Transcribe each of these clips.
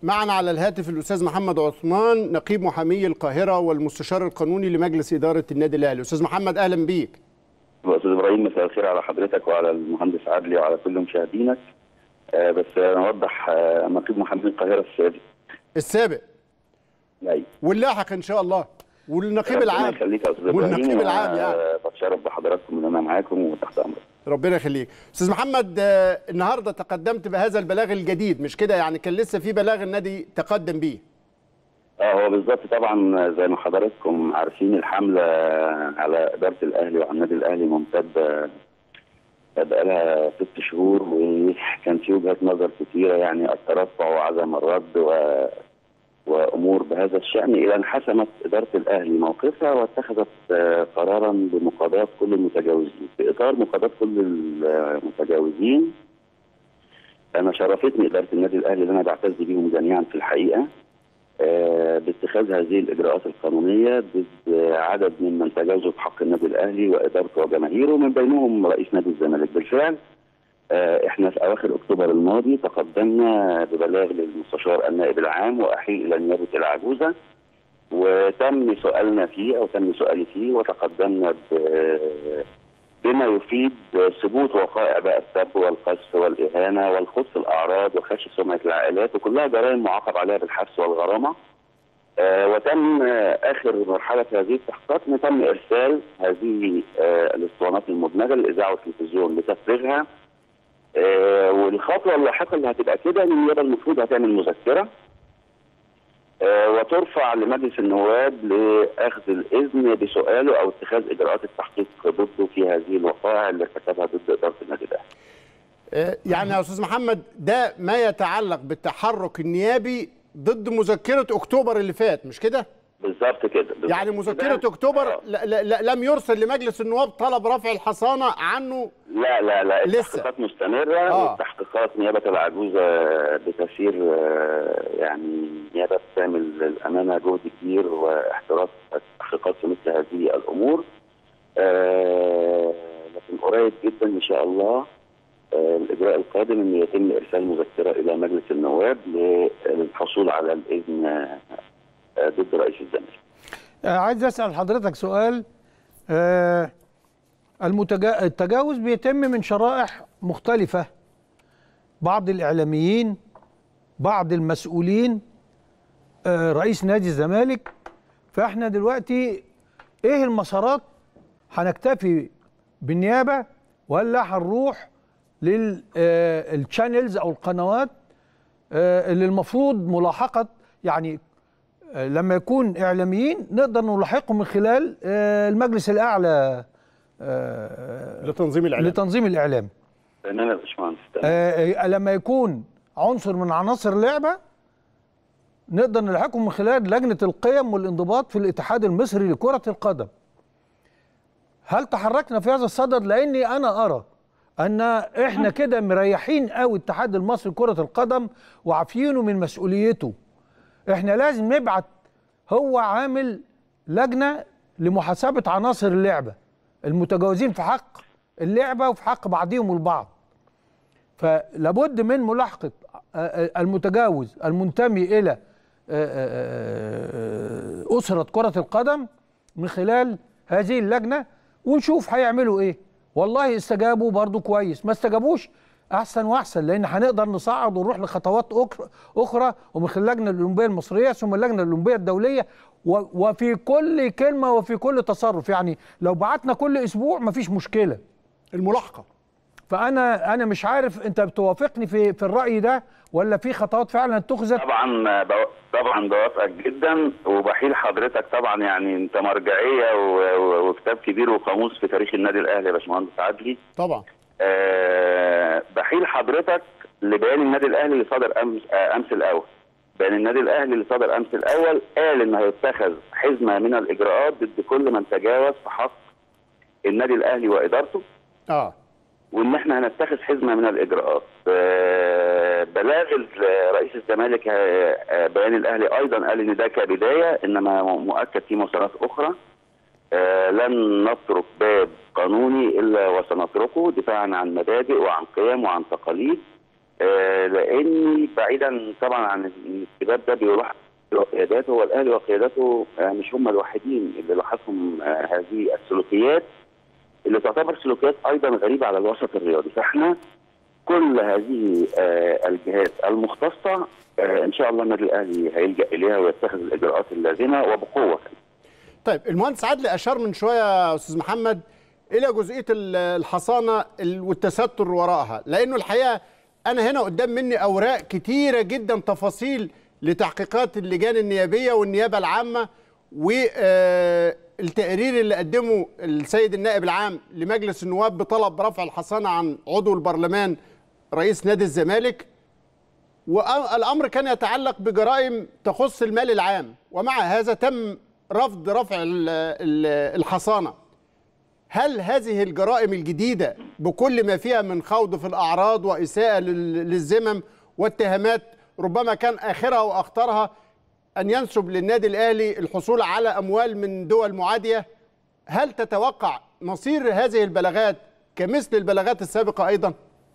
معنا على الهاتف الاستاذ محمد عثمان نقيب محامي القاهره والمستشار القانوني لمجلس اداره النادي الاهلي استاذ محمد اهلا بيك استاذ ابراهيم مساء الخير على حضرتك وعلى المهندس عدلي وعلى كل مشاهدينك آه بس نوضح آه نقيب محامي القاهره السابق السابق ايوه واللاحق ان شاء الله والنقيب ربنا العام يخليك يا استاذ ابراهيم والنقيب العام يعني آه بتشرف بحضراتكم ان انا معاكم وتحت امرك ربنا يخليك استاذ محمد آه، النهارده تقدمت بهذا البلاغ الجديد مش كده يعني كان لسه في بلاغ النادي تقدم بيه اه هو بالظبط طبعا زي ما حضراتكم عارفين الحمله على اداره الاهلي وعلى النادي الاهلي ممتده بقالها ست شهور وكان في وجهات نظر كثيره يعني الترفع وعدم الرد و... وامور بهذا الشان الى ان حسمت اداره الاهلي موقفها واتخذت آه، قرارا بمقاضاه كل المتجاوزين في اطار مقاضاه كل المتجاوزين انا شرفتني اداره النادي الاهلي اللي انا بعتز بيهم جميعا في الحقيقه آه، باتخاذ هذه الاجراءات القانونيه ضد عدد ممن تجاوزوا في حق النادي الاهلي وادارته وجماهيره من بينهم رئيس نادي الزمالك بالفعل آه، احنا في اواخر اكتوبر الماضي تقدمنا ببلاغ للمستشار النائب العام واحيل الى نيابه العجوزه وتم سؤالنا فيه او تم سؤالي فيه وتقدمنا ب- بما يفيد ثبوت وقائع بقى السب والقذف والاهانه والخوض في الاعراض وخش سمعه العائلات وكلها جرائم معاقب عليها بالحبس والغرامه آه وتم آه اخر مرحله في هذه التحقيقات ان تم ارسال هذه آه الاسطوانات المدمجه للاذاعه والتلفزيون لتفريغها آه والخطوه اللاحقه اللي هتبقى كده ان النيابه المفروض هتعمل مذكره آه، وترفع لمجلس النواب لاخذ الاذن بسؤاله او اتخاذ اجراءات التحقيق ضده في هذه الوقائع اللي ارتكبها ضد اداره النادي الاهلي. آه، يعني يا استاذ محمد ده ما يتعلق بالتحرك النيابي ضد مذكره اكتوبر اللي فات مش كده بالظبط كده بالظبط يعني مذكره كده. اكتوبر آه. ل- ل- ل- لم يرسل لمجلس النواب طلب رفع الحصانه عنه لا لا لا لسه. التحقيقات مستمره آه. والتحقيقات نيابه العجوزه بتسير آه، يعني نيابه بتعمل للامانه جهد كبير واحتراف التحقيقات في مثل هذه الامور. آه، لكن قريب جدا ان شاء الله آه، الاجراء القادم ان يتم ارسال مذكره الى مجلس النواب للحصول على الاذن آه، ضد رئيس الزمالك. آه، عايز اسال حضرتك سؤال آه، المتجا... التجاوز بيتم من شرائح مختلفه بعض الاعلاميين بعض المسؤولين آه، رئيس نادي الزمالك فاحنا دلوقتي ايه المسارات هنكتفي بالنيابه ولا هنروح للشانلز او القنوات آه، اللي المفروض ملاحقه يعني آه، لما يكون اعلاميين نقدر نلاحقهم من خلال آه، المجلس الاعلى آه، لتنظيم الاعلام لتنظيم الاعلام تمام يا باشمهندس تمام. آه، آه، لما يكون عنصر من عناصر اللعبه نقدر نلحقهم من خلال لجنه القيم والانضباط في الاتحاد المصري لكره القدم هل تحركنا في هذا الصدد لاني انا ارى ان احنا كده مريحين قوي الاتحاد المصري لكره القدم وعافيينه من مسؤوليته احنا لازم نبعت هو عامل لجنه لمحاسبه عناصر اللعبه المتجاوزين في حق اللعبه وفي حق بعضهم البعض فلابد من ملاحقه آه، آه، المتجاوز المنتمي الى آه، آه، آه، اسره كره القدم من خلال هذه اللجنه ونشوف هيعملوا ايه والله استجابوا برضو كويس ما استجابوش احسن واحسن لان هنقدر نصعد ونروح لخطوات أخرى- اخرى ومن خلال اللجنه الاولمبيه المصريه ثم اللجنه الاولمبيه الدوليه و- وفي كل كلمه وفي كل تصرف يعني لو بعتنا كل اسبوع مفيش مشكله الملاحقه فانا انا مش عارف انت بتوافقني في في الراي ده ولا في خطوات فعلا اتخذت طبعا بو- طبعا بوافقك جدا وبحيل حضرتك طبعا يعني انت مرجعيه و- و- وكتاب كبير وقاموس في تاريخ النادي الاهلي يا باشمهندس عدلي طبعا آه بحيل حضرتك لبيان النادي الاهلي اللي صدر امس آه امس الاول بيان النادي الاهلي اللي صدر امس الاول قال ان هيتخذ حزمه من الاجراءات ضد كل من تجاوز في حق النادي الاهلي وادارته اه وان احنا هنتخذ حزمه من الاجراءات آه، بلاغ ال- رئيس الزمالك آه، آه، بيان الاهلي ايضا قال ان ده كبدايه انما مؤكد في مسارات اخرى آه، لن نترك باب قانوني الا وسنطرقه دفاعا عن مبادئ وعن قيم وعن تقاليد آه، لاني بعيدا طبعا عن الكتاب ده بيروح وقياداته هو الاهلي وقيادته آه، مش هم الوحيدين اللي لاحظهم آه، هذه السلوكيات اللي تعتبر سلوكيات ايضا غريبه على الوسط الرياضي فاحنا كل هذه آه، الجهات المختصه آه، ان شاء الله النادي الاهلي هيلجا اليها ويتخذ الاجراءات اللازمه وبقوه طيب المهندس عدلي اشار من شويه يا استاذ محمد الى جزئيه ال- الحصانه ال- والتستر وراءها لانه الحقيقه انا هنا قدام مني اوراق كتيره جدا تفاصيل لتحقيقات اللجان النيابيه والنيابه العامه والتقرير اللي قدمه السيد النائب العام لمجلس النواب بطلب رفع الحصانه عن عضو البرلمان رئيس نادي الزمالك والامر كان يتعلق بجرائم تخص المال العام ومع هذا تم رفض رفع ال- ال- الحصانه هل هذه الجرائم الجديده بكل ما فيها من خوض في الاعراض واساءه لل- للذمم واتهامات ربما كان اخرها واخطرها ان ينسب للنادي الاهلي الحصول على اموال من دول معاديه هل تتوقع مصير هذه البلاغات كمثل البلاغات السابقه ايضا؟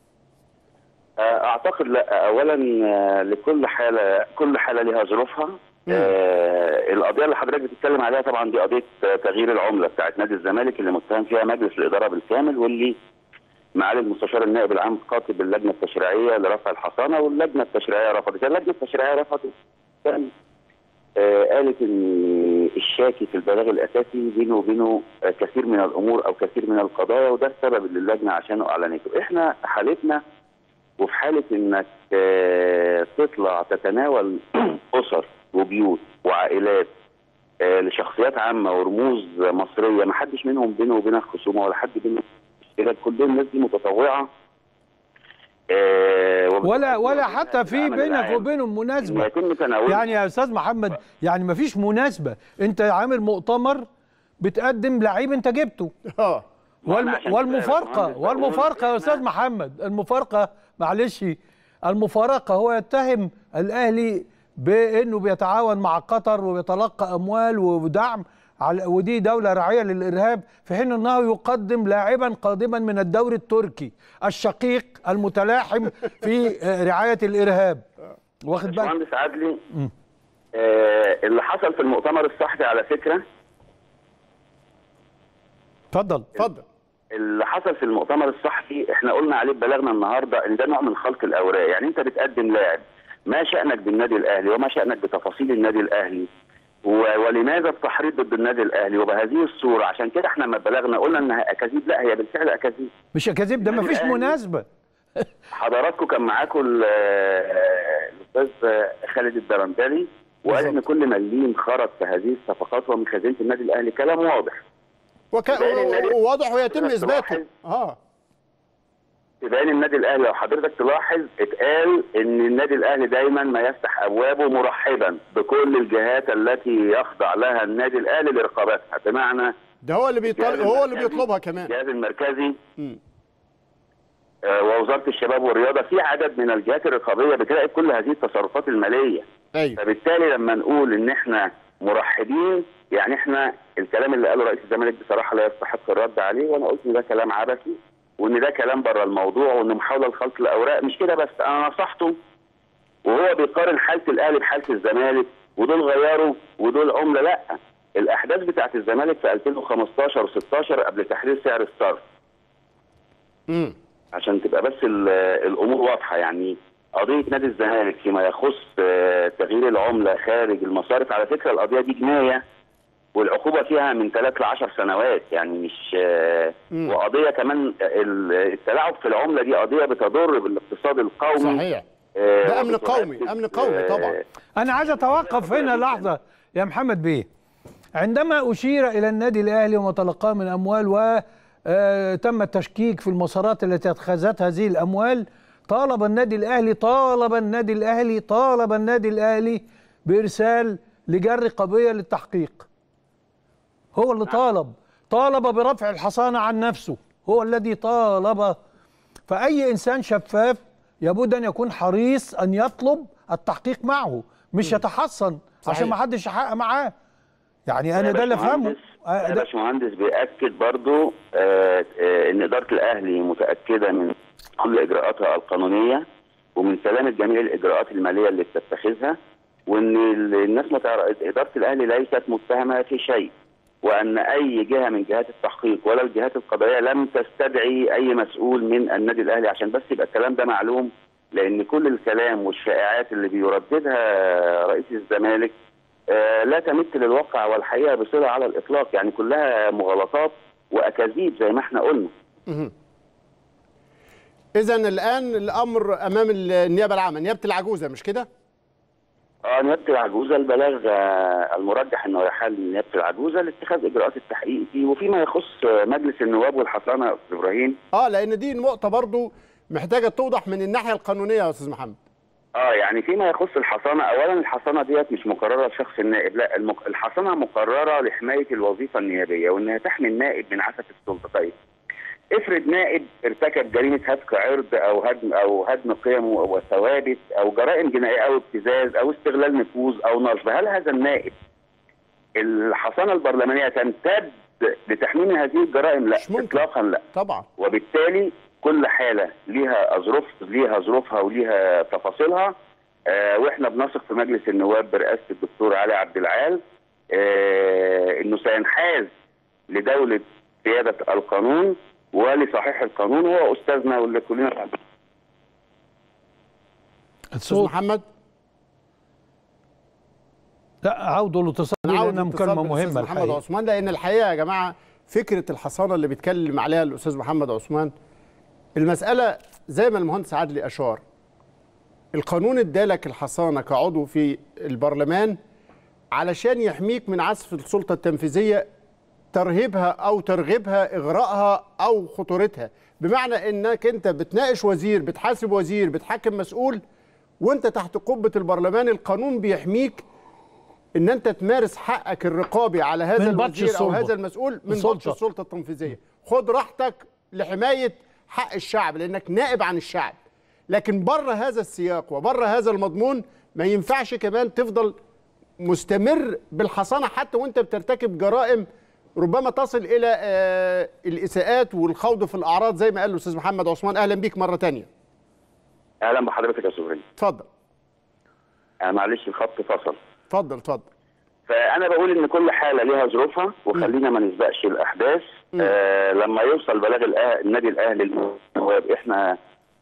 اعتقد لا اولا آه، لكل حاله كل حاله لها ظروفها آه القضيه اللي حضرتك بتتكلم عليها طبعا دي قضيه آه، تغيير العمله بتاعت نادي الزمالك اللي متهم فيها مجلس الاداره بالكامل واللي معالي المستشار النائب العام خاطب اللجنه التشريعيه لرفع الحصانه واللجنه التشريعيه رفضت اللجنه التشريعيه رفضت كان آه قالت ان الشاكي في البلاغ الاساسي بينه وبينه آه، كثير من الامور او كثير من القضايا وده السبب اللي اللجنه عشانه اعلنته احنا حالتنا وفي حاله انك آه، تطلع تتناول اسر وبيوت وعائلات آه، لشخصيات عامه ورموز مصريه ما حدش منهم بينه وبينها خصومه ولا حد بينهم اشتراك كل الناس دي متطوعه آه، ولا وبتقدم ولا حتى في العمل بينك العام. وبينهم إنه مناسبه يتم تناوله يعني يا استاذ محمد يعني ما فيش مناسبه انت عامل مؤتمر بتقدم لعيب انت جبته اه ما والم... أنا عشان كده يا والمفارقه باشمهندس بقول والمفارقه يا إحنا- استاذ محمد المفارقه معلش المفارقه هو يتهم الاهلي بانه بيتعاون مع قطر وبيتلقى اموال ودعم على ودي دوله راعيه للارهاب في حين انه يقدم لاعبا قادما من الدوري التركي الشقيق المتلاحم في آه، رعايه الارهاب واخد بالك باشمهندس عدلي آه اللي حصل في المؤتمر الصحفي على فكره اتفضل اتفضل اللي حصل في المؤتمر الصحفي احنا قلنا عليه ببلاغنا النهارده ان ده نوع من خلق الاوراق يعني انت بتقدم لاعب ما شانك بالنادي الاهلي وما شانك بتفاصيل النادي الاهلي و- ولماذا التحريض ضد النادي الاهلي وبهذه الصوره عشان كده احنا لما بلغنا قلنا انها اكاذيب لا هي بالفعل اكاذيب مش كذب ده ما النادي فيش الأهلي. مناسبه حضراتكم كان معاكم ال- الاستاذ خالد الدرندلي وقال ان كل مليم خرج في هذه الصفقات ومن خزينه النادي الاهلي كلام واضح وك... بين النادي- وواضح ويتم حضرتك اثباته تلاحظ- اه في بيان النادي الاهلي لو حضرتك تلاحظ اتقال ان النادي الاهلي دايما ما يفتح ابوابه مرحبا بكل الجهات التي يخضع لها النادي الاهلي لرقابتها بمعنى ده هو اللي بيطلب الجهاز هو اللي المركزي- بيطلبها كمان الجهاز المركزي مم. آه، ووزاره الشباب والرياضه في عدد من الجهات الرقابيه بتراقب كل هذه التصرفات الماليه ايوه فبالتالي لما نقول ان احنا مرحبين يعني احنا الكلام اللي قاله رئيس الزمالك بصراحه لا يستحق الرد عليه وانا قلت ان ده كلام عبثي وان ده كلام بره الموضوع وان محاوله لخلط الاوراق مش كده بس انا نصحته وهو بيقارن حاله الاهلي بحاله الزمالك ودول غيروا ودول عمله لا الاحداث بتاعت الزمالك في 2015 و16 قبل تحرير سعر الصرف مم. عشان تبقى بس ال- الامور واضحه يعني قضيه نادي الزمالك فيما يخص آه، تغيير العمله خارج المصارف على فكره القضيه دي جنايه والعقوبه فيها من 3 ل 10 سنوات يعني مش آه، مم. وقضيه كمان ال- التلاعب في العمله دي قضيه بتضر بالاقتصاد القومي صحيح آه، ده أمن وبتهدد، قومي، أمن قومي طبعا. آه، انا عايز اتوقف هنا لحظه يا محمد بيه عندما اشير الى النادي الاهلي وما تلقاه من اموال وتم التشكيك في المسارات التي اتخذتها هذه الاموال طالب النادي الاهلي طالب النادي الاهلي طالب النادي الاهلي بارسال لجان رقابيه للتحقيق هو اللي طالب طالب برفع الحصانه عن نفسه هو الذي طالب فأي إنسان شفاف يبود أن يكون حريص أن يطلب التحقيق معه مش يتحصن صحيح. عشان ما حدش يحقق معاه يعني أنا يا ده اللي أفهمه باشمهندس- آه، يا ده- باشمهندس بيأكد برضو آه، آه، ان اداره الاهلي متاكده من كل اجراءاتها القانونيه ومن سلامه جميع الاجراءات الماليه اللي بتتخذها وان ال- الناس ما تعرف اداره الاهلي ليست متهمه في شيء وان اي جهه من جهات التحقيق ولا الجهات القضائيه لم تستدعي اي مسؤول من النادي الاهلي عشان بس يبقى الكلام ده معلوم لان كل الكلام والشائعات اللي بيرددها رئيس الزمالك آه، لا تمت للواقع والحقيقه بصله على الاطلاق يعني كلها مغالطات واكاذيب زي ما احنا قلنا اذا الان الامر امام النيابه العامه نيابه العجوزه مش كده اه نيابه العجوزه البلاغ آه، المرجح انه يحال نيابه العجوزه لاتخاذ اجراءات التحقيق فيه وفيما يخص آه، مجلس النواب والحصانه يا استاذ ابراهيم اه لان دي نقطه برضو محتاجه توضح من الناحيه القانونيه يا استاذ محمد اه يعني فيما يخص الحصانه اولا الحصانه ديت مش مقرره لشخص النائب لا المك... الحصانه مقرره لحمايه الوظيفه النيابيه وانها تحمي النائب من عسف السلطه طيب افرض نائب ارتكب جريمه هتك عرض او هدم او هدم قيم وثوابت او جرائم جنائيه او ابتزاز او استغلال نفوذ او نصب هل هذا النائب الحصانه البرلمانيه تمتد لتحميه من هذه الجرائم لا مش ممكن. اطلاقا لا طبعا وبالتالي كل حاله ليها ظروف ليها ظروفها وليها تفاصيلها آه واحنا بنثق في مجلس النواب برئاسه الدكتور علي عبد العال آه انه سينحاز لدوله سياده القانون ولصحيح القانون هو استاذنا واللي كلنا استاذ الصوت محمد لا عودوا الاتصال دي نعود لانها الاتصال مكالمه بالأستاذ مهمه محمد الحقيقه عثمان لان الحقيقه يا جماعه فكره الحصانه اللي بيتكلم عليها الاستاذ محمد عثمان المساله زي ما المهندس عادلي اشار القانون ادالك الحصانه كعضو في البرلمان علشان يحميك من عسف السلطه التنفيذيه ترهيبها او ترغيبها اغراءها او خطورتها بمعنى انك انت بتناقش وزير بتحاسب وزير بتحاكم مسؤول وانت تحت قبه البرلمان القانون بيحميك ان انت تمارس حقك الرقابي على هذا من بطش الوزير او السلطة. هذا المسؤول من السلطة. بطش السلطه التنفيذيه خد راحتك لحمايه حق الشعب لانك نائب عن الشعب لكن بره هذا السياق وبره هذا المضمون ما ينفعش كمان تفضل مستمر بالحصانه حتى وانت بترتكب جرائم ربما تصل الى آه، الاساءات والخوض في الاعراض زي ما قال الاستاذ محمد عثمان اهلا بيك مره تانية اهلا بحضرتك يا استاذ ابراهيم اتفضل آه معلش الخط فصل اتفضل اتفضل فانا بقول ان كل حاله ليها ظروفها وخلينا ما نسبقش الاحداث آه لما يوصل بلاغ الأه- النادي الاهلي للنواب احنا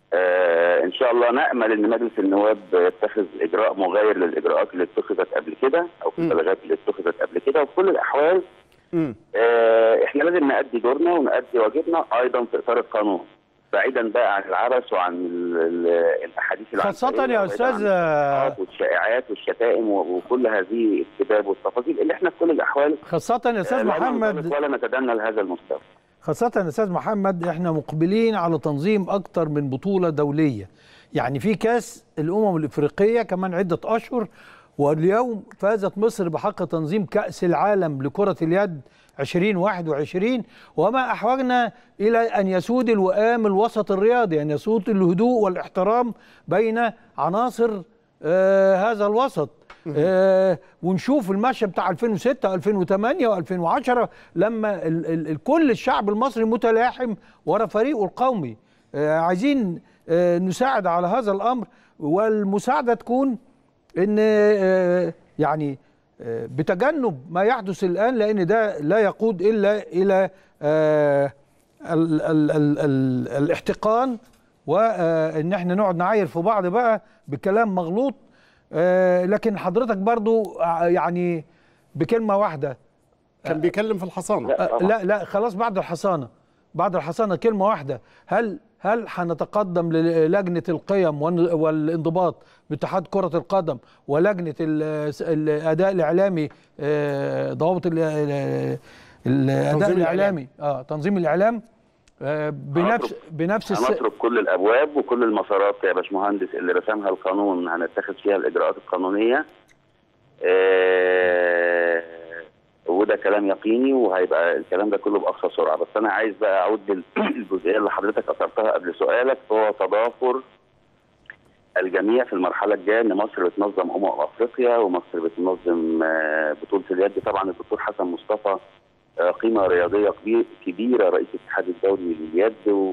آه ان شاء الله نامل ان مجلس النواب يتخذ اجراء مغاير للاجراءات اللي اتخذت قبل كده او في البلاغات اللي اتخذت قبل كده وفي كل الاحوال مم. آه احنا لازم نأدي دورنا ونأدي واجبنا ايضا في اطار القانون بعيدا بقى عن العبث وعن ال- ال- الاحاديث خاصة يا العنصرية، أستاذ، وبعيداً عن الإشاعات والشائعات والشتائم و- وكل هذه الكتاب والتفاصيل اللي احنا في كل الاحوال خاصه يا استاذ آه، لا محمد ننطلق ولا نتدنى لهذا المستوى خاصة يا أستاذ محمد إحنا مقبلين على تنظيم أكتر من بطولة دولية يعني في كاس الأمم الإفريقية كمان عدة أشهر واليوم فازت مصر بحق تنظيم كأس العالم لكرة اليد 2021 وما أحوجنا إلى أن يسود الوئام الوسط الرياضي أن يسود الهدوء والاحترام بين عناصر آه هذا الوسط آه ونشوف المشهد بتاع 2006 2008 و2010 لما ال ال ال كل الشعب المصري متلاحم ورا فريقه القومي آه عايزين آه نساعد على هذا الامر والمساعده تكون ان آه يعني آه بتجنب ما يحدث الان لان ده لا يقود الا الى آه ال ال ال ال الاحتقان وان احنا نقعد نعاير في بعض بقى بكلام مغلوط آه لكن حضرتك برضو ع- يعني بكلمه واحده كان بيكلم في الحصانه آه طبعاً. لا لا خلاص بعد الحصانه بعد الحصانه كلمه واحده هل هل هنتقدم للجنه القيم والن- والانضباط باتحاد كره القدم ولجنه ال- الاداء الاعلامي آه، ضوابط ال- ال- الاداء تنظيم الاعلامي اه تنظيم الاعلام آه بنفس هنترك- بنفس الس... هنترك كل الابواب وكل المسارات يا باشمهندس اللي رسمها القانون هنتخذ فيها الاجراءات القانونيه آه وده كلام يقيني وهيبقى الكلام ده كله باقصى سرعه بس انا عايز بقى اعود للجزئيه اللي حضرتك اثرتها قبل سؤالك هو تضافر الجميع في المرحله الجايه ان مصر بتنظم امم افريقيا ومصر بتنظم آه، بطوله اليد طبعا الدكتور حسن مصطفى آه، قيمه رياضيه كبير- كبيره رئيس الاتحاد الدولي لليد و-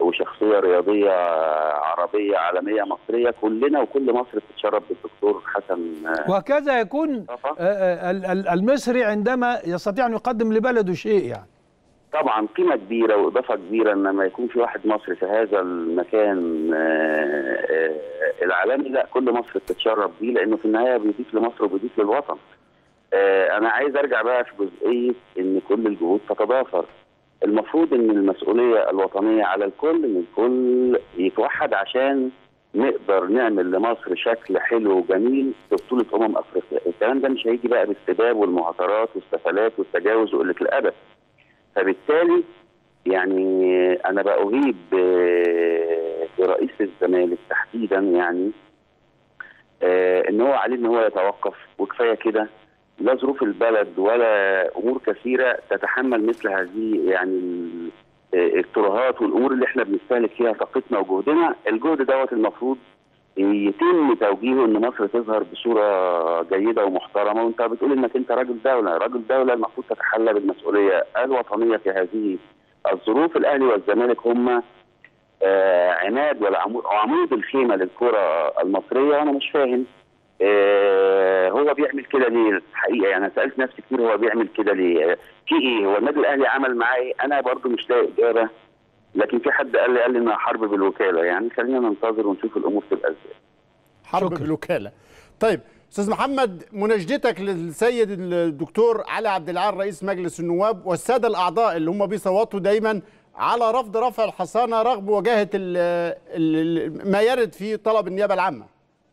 وشخصيه رياضيه عربيه عالميه مصريه كلنا وكل مصر بتتشرف بالدكتور حسن آه، وهكذا يكون مصطفى. آه، آه، ال- ال- المصري عندما يستطيع ان يقدم لبلده شيء يعني طبعا قيمه كبيره واضافه كبيره ان لما يكون في واحد مصري في هذا المكان آه، آه، العالمي لا كل مصر بتتشرف بيه لانه في النهايه بيضيف لمصر وبيضيف للوطن. آه، انا عايز ارجع بقى في جزئيه ان كل الجهود تتضافر. المفروض ان المسؤوليه الوطنيه على الكل ان الكل يتوحد عشان نقدر نعمل لمصر شكل حلو وجميل في بطوله امم افريقيا، الكلام ده مش هيجي بقى بالسباب والمعاطرات والسفلات والتجاوز وقله الادب. فبالتالي يعني انا بأهيب ب- برئيس الزمالك تحديدا يعني آه، ان هو عليه ان هو يتوقف وكفايه كده لا ظروف البلد ولا امور كثيره تتحمل مثل هذه يعني ال- آه، الترهات والامور اللي احنا بنستهلك فيها طاقتنا وجهدنا الجهد دوت المفروض يتم توجيهه ان مصر تظهر بصوره جيده ومحترمه وانت بتقول انك انت راجل دوله، راجل دوله المفروض تتحلى بالمسؤوليه الوطنيه في هذه الظروف، الاهلي والزمالك هم آه، عماد ولا عمود أو عمود الخيمه للكره المصريه وانا مش فاهم آه، هو بيعمل كده ليه الحقيقه يعني انا سالت نفسي كتير هو بيعمل كده ليه؟ آه، في ايه؟ هو النادي الاهلي عمل معاه ايه؟ انا برضو مش لاقي اجابه لكن في حد قال لي قال لي انها حرب بالوكاله يعني خلينا ننتظر ونشوف الامور تبقى ازاي. حرب شكرا. بالوكاله طيب استاذ محمد مناشدتك للسيد الدكتور علي عبد العال رئيس مجلس النواب والساده الاعضاء اللي هم بيصوتوا دايما على رفض رفع الحصانه رغم مواجهه ال ال ما يرد في طلب النيابه العامه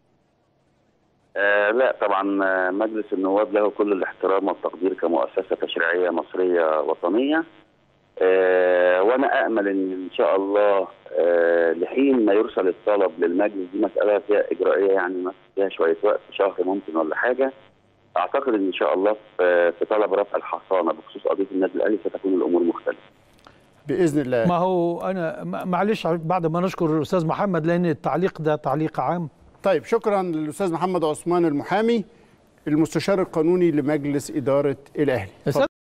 آه لا طبعا آه، مجلس النواب له كل الاحترام والتقدير كمؤسسه تشريعيه مصريه وطنيه آه وانا امل ان ان شاء الله آه لحين ما يرسل الطلب للمجلس دي مساله فيها اجرائيه يعني ما فيها شويه وقت شهر ممكن ولا حاجه اعتقد ان شاء الله في في طلب رفع الحصانه بخصوص قضيه النادي الاهلي ستكون الامور مختلفه باذن الله ما هو انا م- معلش بعد ما نشكر الاستاذ محمد لان التعليق ده تعليق عام طيب شكرا للاستاذ محمد عثمان المحامي المستشار القانوني لمجلس اداره الاهلي أستاذ